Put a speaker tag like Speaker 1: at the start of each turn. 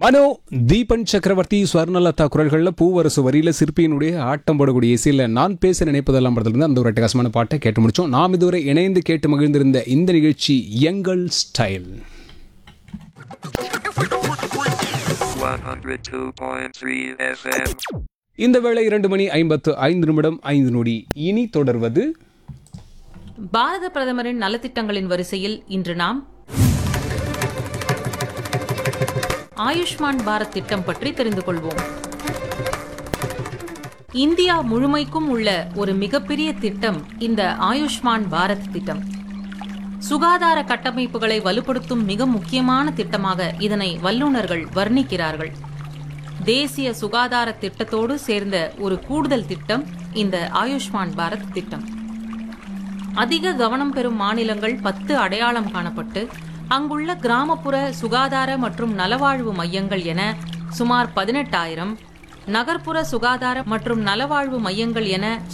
Speaker 1: அனோ தீபன் சக்கரவர்த்தி ஸ்வர்ணலதா குரல்களில் பூவரசு வரியில சிற்பியினுடைய ஆட்டம் போடக்கூடிய இசையில் நான் பேச நினைப்பதெல்லாம் படத்துலேருந்து அந்த ஒரு அட்டகாசமான பாட்டை கேட்டு முடிச்சோம் நாம் இதுவரை இணைந்து கேட்டு மகிழ்ந்திருந்த இந்த நிகழ்ச்சி எங்கள் ஸ்டைல்
Speaker 2: 102.3 FM.
Speaker 1: இந்த வேளை இரண்டு மணி ஐம்பத்து ஐந்து நிமிடம் ஐந்து நொடி இனி தொடர்வது
Speaker 3: பாரத பிரதமரின் நலத்திட்டங்களின் வரிசையில் இன்று நாம் ஆயுஷ்மான் பாரத் திட்டம் பற்றி தெரிந்து கொள்வோம் இந்தியா முழுமைக்கும் உள்ள ஒரு மிகப்பெரிய திட்டம் இந்த ஆயுஷ்மான் பாரத் திட்டம் சுகாதார கட்டமைப்புகளை வலுப்படுத்தும் மிக முக்கியமான திட்டமாக இதனை வல்லுநர்கள் வர்ணிக்கிறார்கள் தேசிய சுகாதார திட்டத்தோடு சேர்ந்த ஒரு கூடுதல் திட்டம் இந்த ஆயுஷ்மான் பாரத் திட்டம் அதிக கவனம் பெறும் மாநிலங்கள் பத்து அடையாளம் காணப்பட்டு அங்குள்ள கிராமப்புற சுகாதார மற்றும் நலவாழ்வு மையங்கள் என சுமார் பதினெட்டாயிரம் நகர்ப்புற சுகாதார மற்றும் நலவாழ்வு மையங்கள் என